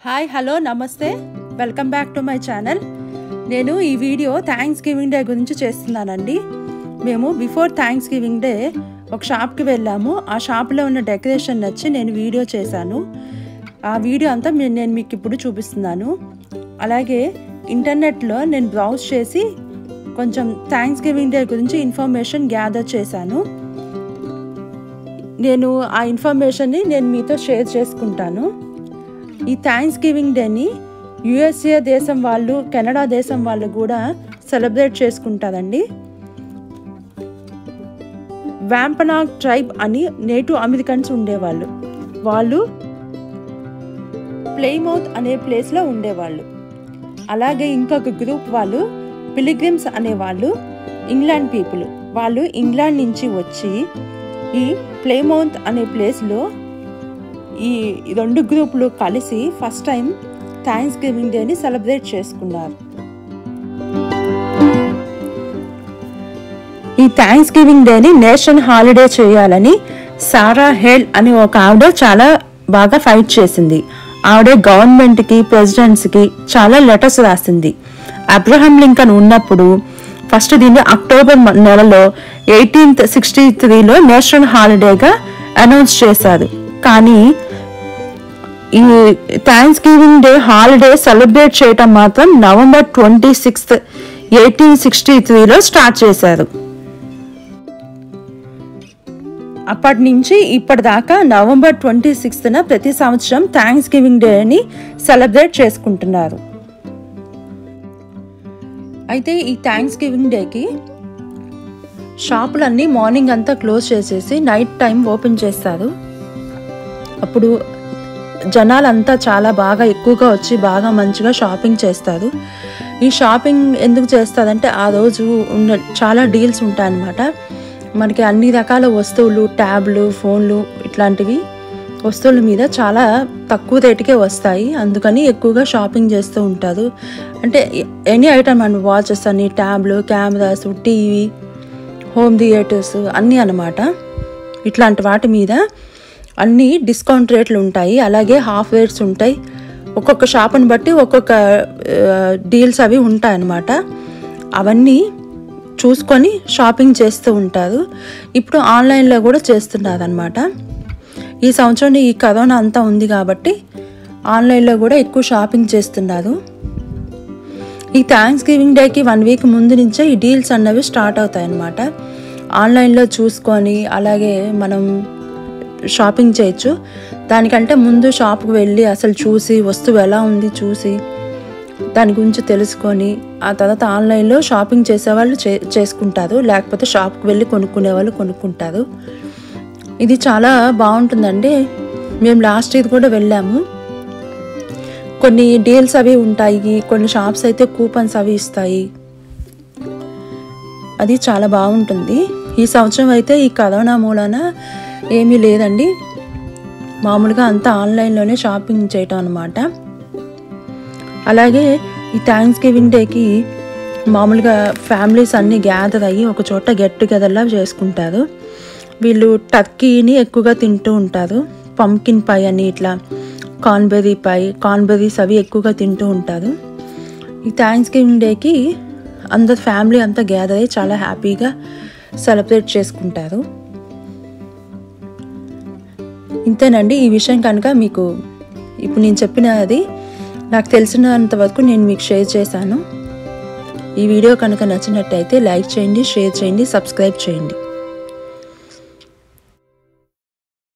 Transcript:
hi hello నమస్తే welcome back to my channel నేను ఈ వీడియో థ్యాంక్స్ గివింగ్ డే గురించి చేస్తున్నానండి మేము బిఫోర్ థ్యాంక్స్ గివింగ్ డే ఒక షాప్కి వెళ్ళాము ఆ షాప్లో ఉన్న డెకరేషన్ నచ్చి నేను వీడియో చేశాను ఆ వీడియో అంతా మీ- నేను మీకు ఇప్పుడు చూపిస్తున్నాను అలాగే ఇంటర్నెట్లో నేను బ్రౌజ్ చేసి కొంచెం థ్యాంక్స్ గివింగ్ డే గురించి ఇన్ఫర్మేషన్ గ్యాదర్ చేశాను నేను ఆ ఇన్ఫర్మేషన్ని నేను మీతో షేర్ చేసుకుంటాను ఈ థ్యాంక్స్ గివింగ్ డేని యుఎస్ఏ దేశం వాళ్ళు కెనడా దేశం వాళ్ళు కూడా సెలబ్రేట్ చేసుకుంటారండి వ్యాంపనాగ్ ట్రైబ్ అని నేటివ్ అమెరికన్స్ ఉండేవాళ్ళు వాళ్ళు ప్లేమౌత్ అనే ప్లేస్లో ఉండేవాళ్ళు అలాగే ఇంకొక గ్రూప్ వాళ్ళు పిలిగ్రిమ్స్ అనేవాళ్ళు ఇంగ్లాండ్ పీపుల్ వాళ్ళు ఇంగ్లాండ్ నుంచి వచ్చి ఈ ప్లేమౌత్ అనే ప్లేస్లో ఈ రెండు గ్రూపులు కలిసి ఫస్ట్ టైం థ్యాంక్స్ గివింగ్ డేని సెలబ్రేట్ చేసుకున్నారు ఈ థ్యాంక్స్ గివింగ్ డేని నేషనల్ హాలిడే చేయాలని సారా హెల్ అనే ఒక ఆవిడ చాలా బాగా ఫైట్ చేసింది ఆవిడ గవర్నమెంట్కి ప్రెసిడెంట్స్కి చాలా లెటర్స్ రాసింది అబ్రహం లింకన్ ఉన్నప్పుడు ఫస్ట్ దీన్ని అక్టోబర్ మ- నెలలో ఎయిటీన్త్ సిక్స్టీ త్రీలో నేషనల్ హాలిడేగా అనౌన్స్ చేశారు కానీ ఈ thanksgiving day holiday celebrate చేయటం మాత్రం November twenty sixth eighteen sixty త్రీలో స్టార్ట్ చేశారు అప్పటి నుంచి ఇప్పటిదాకా నవంబర్ ట్వంటీ సిక్స్త్న ప్రతి సంవత్సరం థ్యాంక్స్ గివింగ్ డేని సెలబ్రేట్ చేసుకుంటున్నారు అయితే ఈ థ్యాంక్స్ గివింగ్ డేకి షాపులన్నీ మార్నింగ్ అంతా క్లోజ్ చేసేసి నైట్ టైం ఓపెన్ చేస్తారు అప్పుడు జనాలంతా చాలా బాగా ఎక్కువగా వచ్చి బాగా మంచిగా షాపింగ్ చేస్తారు ఈ షాపింగ్ ఎందుకు చేస్తారంటే ఆ రోజు ఉన్న చాలా డీల్స్ ఉంటాయన్నమాట మనకి అన్ని రకాల వస్తువులు ట్యాబ్లు ఫోన్లు ఇట్లాంటివి వస్తువుల మీద చాలా తక్కువ రేటుకే వస్తాయి అందుకని ఎక్కువగా షాపింగ్ చేస్తూ ఉంటారు అంటే ఎనీ ఐటమ్ అండి వాచెస్ అని ట్యాబ్లు కెమెరాస్ టీవీ హోమ్ థియేటర్స్ అన్నీ అన్నమాట ఇట్లాంటి వాటి మీద అన్నీ డిస్కౌంట్ రేట్లు ఉంటాయి అలాగే హాఫ్ రేట్స్ ఉంటాయి ఒక్కొక్క షాప్ని బట్టి ఒక్కొక్క డీల్స్ అవి ఉంటాయి అన్నమాట అవన్నీ చూసుకొని షాపింగ్ చేస్తూ ఉంటారు ఇప్పుడు ఆన్లైన్లో కూడా చేస్తున్నారు అనమాట ఈ సంవత్సరం ఈ కరోనా అంతా ఉంది కాబట్టి ఆన్లైన్లో కూడా ఎక్కువ షాపింగ్ చేస్తున్నారు ఈ థ్యాంక్స్ గివింగ్ డేకి వన్ వీక్ ముందు నుంచే ఈ డీల్స్ అన్నవి స్టార్ట్ అవుతాయి అన్నమాట ఆన్లైన్లో చూసుకొని అలాగే మనం షాపింగ్ చేయొచ్చు దానికంటే ముందు షాప్కి వెళ్ళి అసలు చూసి వస్తువు ఎలా ఉంది చూసి దాని గురించి తెలుసుకొని ఆ తర్వాత ఆన్లైన్లో షాపింగ్ చేసేవాళ్ళు చే చేసుకుంటారు లేకపోతే షాప్కి వెళ్ళి కొనుక్కునే వాళ్ళు కొనుక్కుంటారు ఇది చాలా బాగుంటుందండి మేము లాస్ట్ ఇయర్ కూడా వెళ్ళాము కొన్ని డీల్స్ అవి ఉంటాయి కొన్ని షాప్స్ అయితే కూపన్స్ అవి ఇస్తాయి అది చాలా బాగుంటుంది ఈ సంవత్సరం అయితే ఈ కరోనా మూలన ఏమీ లేదండి మామూలుగా అంతా ఆన్లైన్లోనే షాపింగ్ చేయటం అనమాట అలాగే ఈ థ్యాంక్స్ గివింగ్ డేకి మామూలుగా ఫ్యామిలీస్ అన్నీ గ్యాదర్ అయ్యి ఒక చోట గెట్ టుగెదర్లా చేసుకుంటారు వీళ్ళు టర్కీని ఎక్కువగా తింటూ ఉంటారు పంకిన్ పై అని ఇట్లా కార్న్బెర్రీ పై కార్న్బెర్రీస్ అవి ఎక్కువగా తింటూ ఉంటారు ఈ థ్యాంక్స్ గివింగ్ డేకి అందరు ఫ్యామిలీ అంతా గ్యాదర్ అయ్యి చాలా హ్యాపీగా సెలబ్రేట్ చేసుకుంటారు ఇంతేనండి ఈ విషయం కనుక మీకు ఇప్పుడు నేను చెప్పినది నాకు తెలిసినంత వరకు నేను మీకు షేర్ చేశాను ఈ వీడియో కనుక నచ్చినట్టయితే లైక్ చేయండి షేర్ చేయండి సబ్స్క్రైబ్ చేయండి